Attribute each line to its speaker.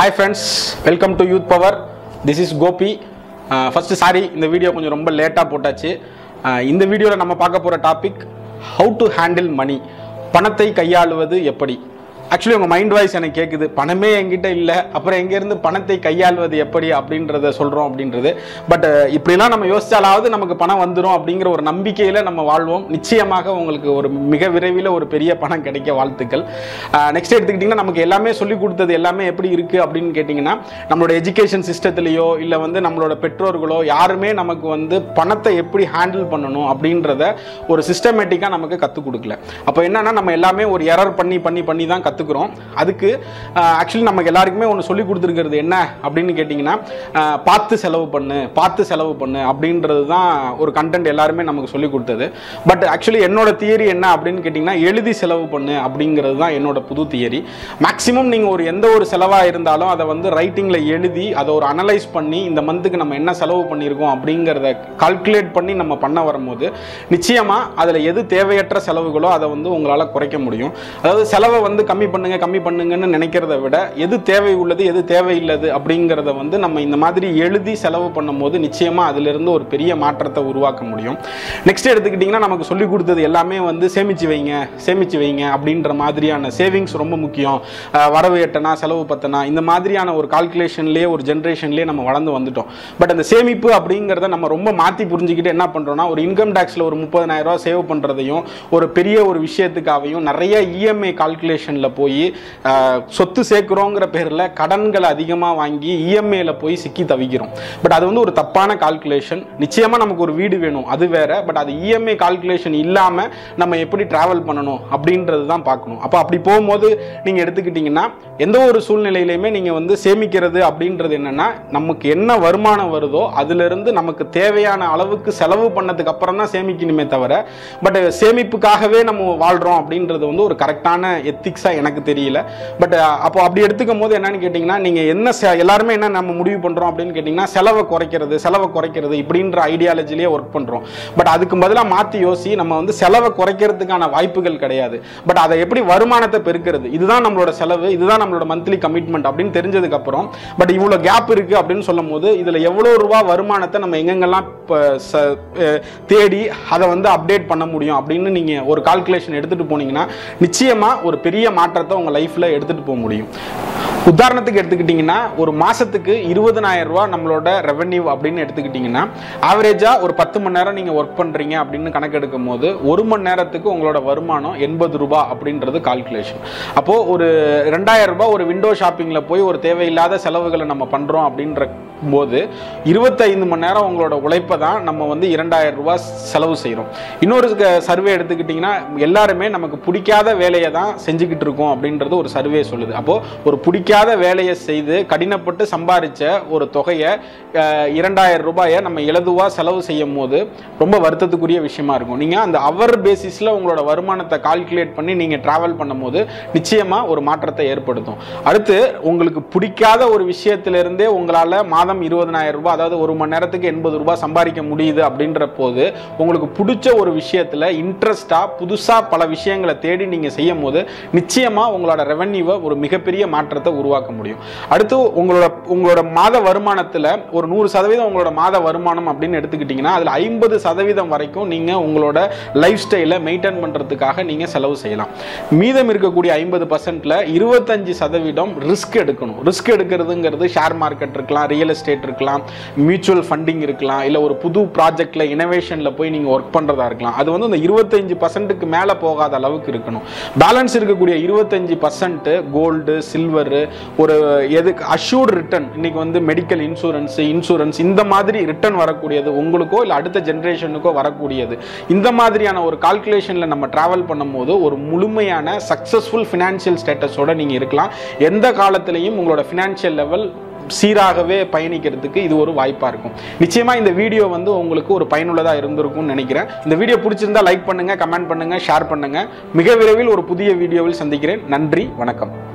Speaker 1: hi friends welcome to youth power this is Gopi first sorry இந்த video கொஞ்சம் ரொம்ப லேட்டாக போட்டாச்சு Uh, இந்த வீடியோவில் நம்ம பார்க்க போகிற topic how to handle money பணத்தை கையாளுவது எப்படி ஆக்சுவலி உங்கள் மைண்ட் வாய்ஸ் எனக்கு கேட்குது பணமே என்கிட்ட இல்லை அப்புறம் எங்கேருந்து பணத்தை கையாள்வது எப்படி அப்படின்றத சொல்கிறோம் அப்படின்றது பட் இப்படிலாம் நம்ம யோசிச்சாலாவது நமக்கு பணம் வந்துடும் அப்படிங்கிற ஒரு நம்பிக்கையில் நம்ம வாழ்வோம் நிச்சயமாக உங்களுக்கு ஒரு மிக விரைவில் ஒரு பெரிய பணம் கிடைக்க வாழ்த்துக்கள் நெக்ஸ்ட் எடுத்துக்கிட்டிங்கன்னா நமக்கு எல்லாமே சொல்லி கொடுத்தது எல்லாமே எப்படி இருக்குது அப்படின்னு கேட்டிங்கன்னா நம்மளோட எஜுகேஷன் சிஸ்டத்துலேயோ இல்லை வந்து நம்மளோட பெற்றோர்களோ யாருமே நமக்கு வந்து பணத்தை எப்படி ஹேண்டில் பண்ணணும் அப்படின்றத ஒரு சிஸ்டமேட்டிக்காக நமக்கு கற்றுக் கொடுக்கல அப்போ என்னன்னா நம்ம எல்லாமே ஒரு எரர் பண்ணி பண்ணி பண்ணி தான் கற்றுக்குறோம் அதுக்கு ஆக்சுவலி நமக்கு எல்லாருக்குமே ஒன்று சொல்லி கொடுத்துருக்கிறது என்ன அப்படின்னு கேட்டிங்கன்னா ஆஹ் பார்த்து செலவு பண்ணு பார்த்து செலவு பண்ணு அப்படின்றது தான் ஒரு கண்டென்ட் எல்லாருமே நமக்கு சொல்லி கொடுத்தது பட் ஆக்சுவலி என்னோட தியரி என்ன அப்படின்னு கேட்டிங்கன்னா எழுதி செலவு பண்ணு அப்படிங்கிறது தான் என்னோட புது தியரி மேக்ஸிமம் நீங்கள் ஒரு எந்த ஒரு செலவாக இருந்தாலும் அதை வந்து ரைட்டிங்கில் எழுதி அதை ஒரு அனலைஸ் பண்ணி இந்த மந்த்துக்கு நம்ம என்ன செலவு பண்ணியிருக்கோம் அப்படிங்கிறத கால்குலேட் பண்ணி நம்ம பண்ண வரும்போது நிச்சயமாக அதில் எது தேவையற்ற செலவுகளோ அதை வந்து உங்களால் குறைக்க முடியும் அதாவது செலவை வந்து கம்மி பண்ணுங்க கம்மி பண்ணுங்கன்னு நினைக்கிறத விட எது தேவை உள்ளது எது தேவையில்லது அப்படிங்கிறத வந்து நம்ம இந்த மாதிரி எழுதி செலவு பண்ணும்போது நிச்சயமாக அதிலிருந்து ஒரு பெரிய மாற்றத்தை உருவாக்க முடியும் நெக்ஸ்ட் எடுத்துக்கிட்டிங்கன்னா நமக்கு சொல்லி கொடுத்தது எல்லாமே வந்து சேமிச்சு வைங்க சேமிச்சு வைங்க அப்படின்ற மாதிரியான சேவிங்ஸ் ரொம்ப முக்கியம் அஹ் வரவு எட்டனா செலவு பத்தனா இந்த மாதிரியான ஒரு கால்குலேஷன்லேயே ஒரு ஜென்ரேஷன்லேயே நம்ம வளர்ந்து வந்துட்டோம் பட் அந்த சேமிப்பு அப்படிங்கிறத நம்ம ரொம்ப மாற்றி புரிஞ்சுக்கிட்டு என்ன பண்ணுறோம்னா ஒரு இன்கம் டேக்ஸில் ஒரு முப்பதனாயிரம் ரூபாய் சேவ் பண்ணுறதையும் ஒரு பெரிய ஒரு விஷயத்துக்காகவும் நிறைய இஎம்ஐ கால்குலேஷனில் போய் அஹ், சொத்து சேர்க்குறோங்கிற பேரில் கடன்களை அதிகமாக வாங்கி இஎம்ஐயில் போய் சிக்கி தவிக்கிறோம் பட் அது வந்து ஒரு தப்பான கால்குலேஷன் நிச்சயமாக நமக்கு ஒரு வீடு வேணும் அது வேற பட் அது இஎம்ஐ கால்குலேஷன் இல்லாமல் நம்ம எப்படி ட்ராவல் பண்ணணும் அப்படின்றது தான் பார்க்கணும் அப்போ அப்படி போகும்போது நீங்கள் எடுத்துக்கிட்டிங்கன்னா எந்த ஒரு சூழ்நிலையிலையுமே நீங்கள் வந்து சேமிக்கிறது அப்படின்றது என்னென்னா நமக்கு என்ன வருமானம் வருதோ அதிலிருந்து நமக்கு தேவையான அளவுக்கு செலவு பண்ணதுக்கு அப்புறம் தான் சேமிக்கணுமே தவிர பட் சேமிப்புக்காகவே நம்ம வாழ்கிறோம் அப்படின்றது வந்து ஒரு கரெக்டான எத்திக்ஸாக எனக்கு தெரியல பட் அப்போ அப்படி எடுத்துக்கும் போது என்னன்னு கேட்டிங்கன்னா நீங்கள் என்ன செ- எல்லாருமே என்ன நம்ம முடிவு பண்ணுறோம் அப்படின்னு கேட்டிங்கன்னா செலவை குறைக்கிறது செலவை குறைக்கிறது இப்படின்ற ஐடியாலஜிலேயே ஒர்க் பண்ணுறோம் பட் அதுக்கு பதிலாக மாற்றி யோசி நம்ம வந்து செலவை குறைக்கிறதுக்கான வாய்ப்புகள் கிடையாது பட் அதை எப்படி வருமானத்தை பெருக்கிறது இதுதான் நம்மளோட செலவு இதுதான் நம்மளோட மந்த்லி கமிட்மெண்ட் அப்படின்னு தெரிஞ்சதுக்கு அப்புறம் பட் இவ்வளோ கேப் இருக்கு அப்படின்னு சொல்லும் போது இதில் எவ்வளோ ரூபா வருமானத்தை நம்ம எங்கெங்கெல்லாம் இப்போ ச- அஹ் தேடி அதை வந்து அப்டேட் பண்ண முடியும் அப்படின்னு நீங்கள் ஒரு கால்குலேஷன் எடுத்துகிட்டு போனீங்கன்னா நிச்சயமாக ஒரு பெரிய மாற்றத்தை உங்கள் லைஃப்பில் எடுத்துகிட்டு போக முடியும் உதாரணத்துக்கு எடுத்துக்கிட்டிங்கன்னா ஒரு மாதத்துக்கு இருபதனாயிரம் ரூபா நம்மளோட ரெவென்யூ அப்படின்னு எடுத்துக்கிட்டிங்கன்னா ஆவரேஜாக ஒரு பத்து மணி நேரம் நீங்கள் ஒர்க் பண்ணுறீங்க அப்படின்னு கணக்கெடுக்கும் போது ஒரு மணி நேரத்துக்கு உங்களோட வருமானம் எண்பது ரூபா அப்படின்றது கால்குலேஷன் அப்போது ஒரு ரெண்டாயிரம் ரூபாய் ஒரு விண்டோ ஷாப்பிங்கில் போய் ஒரு தேவையில்லாத செலவுகளை நம்ம பண்ணுறோம் அப்படின்ற போது இருபத்தைந்து மணி நேரம் உங்களோட உழைப்பை தான் நம்ம வந்து இரண்டாயிரம் ரூபாய் செலவு செய்கிறோம் இன்னொரு சர்வே எடுத்துக்கிட்டிங்கன்னா எல்லாருமே நமக்கு பிடிக்காத வேலையை தான் செஞ்சுக்கிட்டு இருக்கோம் அப்படின்றது ஒரு சர்வே சொல்லுது அப்போது ஒரு பிடிக்காத வேலையை செய்து கடினப்பட்டு சம்பாதிச்ச ஒரு தொகையை அஹ், இரண்டாயிரம் ரூபாயை நம்ம இலதுவாக செலவு செய்யும் போது ரொம்ப வருத்தத்துக்குரிய விஷயமா இருக்கும் நீங்கள் அந்த அவர் பேசிஸில் உங்களோட வருமானத்தை கால்குலேட் பண்ணி நீங்கள் ட்ராவல் பண்ணும்போது நிச்சயமாக ஒரு மாற்றத்தை ஏற்படுத்தும் அடுத்து உங்களுக்கு பிடிக்காத ஒரு விஷயத்திலிருந்தே உங்களால் மாதம் இருபதனாயிரம் ரூபாய் அதாவது ஒரு மணி நேரத்துக்கு எண்பது ரூபாய் சம்பாதிக்க முடியுது அப்படின்ற போது உங்களுக்கு பிடிச்ச ஒரு விஷயத்தில் இன்ட்ரெஸ்டாக புதுசாக பல விஷயங்களை தேடி நீங்கள் செய்யும் போது நிச்சயமாக உங்களோட ரெவன்யூவை ஒரு மிகப்பெரிய மாற்றத்தை உருவாக்க முடியும் அடுத்து உங்களோட உங்களோட மாத வருமானத்தில் ஒரு நூறு சதவீதம் உங்களோட மாத வருமானம் அப்படின்னு எடுத்துக்கிட்டிங்கன்னா அதில் ஐம்பது சதவீதம் வரைக்கும் நீங்கள் உங்களோட லைஃப் ஸ்டைலை மெயின்டைன் பண்ணுறதுக்காக நீங்கள் செலவு செய்யலாம் மீதம் இருக்கக்கூடிய ஐம்பது பர்சன்ட்ல இருபத்தஞ்சு சதவீதம் ரிஸ்க் எடுக்கணும் ரிஸ்க் எடுக்கிறதுங்கிறது ஷேர் மார்க்கெட் இருக்கலாம் ரியல் எஸ்டேட் இருக்கலாம் மியூச்சுவல் ஃபண்டிங் இருக்கலாம் இல்லை ஒரு புது ப்ராஜெக்டில் இனோவேஷனில் போய் நீங்கள் ஒர்க் பண்ணுறதா இருக்கலாம் அது வந்து அந்த இருபத்தஞ்சு பர்சன்ட்டுக்கு மேலே போகாத அளவுக்கு இருக்கணும் பேலன்ஸ் இருக்கக்கூடிய இருபத்தஞ்சு பர்சன்ட் கோல்டு சில்வரு ஒரு எதுக்கு அஷ்யூர்ட் ரிட்டர்ன் இன்னைக்கு வந்து மெடிக்கல் இன்சூரன்ஸ் இன்சூரன்ஸ் இந்த மாதிரி ரிட்டர்ன் வரக்கூடியது உங்களுக்கோ இல்லை அடுத்த ஜென்ரேஷனுக்கோ வரக்கூடியது இந்த மாதிரியான ஒரு கால்குலேஷனில் நம்ம ட்ராவல் பண்ணும்போது ஒரு முழுமையான சக்ஸஸ்ஃபுல் ஃபினான்ஷியல் ஸ்டேட்டஸோட நீங்கள் இருக்கலாம் எந்த காலத்திலையும் உங்களோட ஃபினான்ஷியல் லெவல் சீராகவே பயணிக்கிறதுக்கு இது ஒரு வாய்ப்பாக இருக்கும் நிச்சயமாக இந்த வீடியோ வந்து உங்களுக்கு ஒரு பயனுள்ளதாக இருந்திருக்கும்னு நினைக்கிறேன் இந்த வீடியோ பிடிச்சிருந்தா லைக் பண்ணுங்கள் கமெண்ட் பண்ணுங்கள் ஷேர் பண்ணுங்கள் மிக விரைவில் ஒரு புதிய வீடியோவில் சந்திக்கிறேன் நன்றி வணக்கம்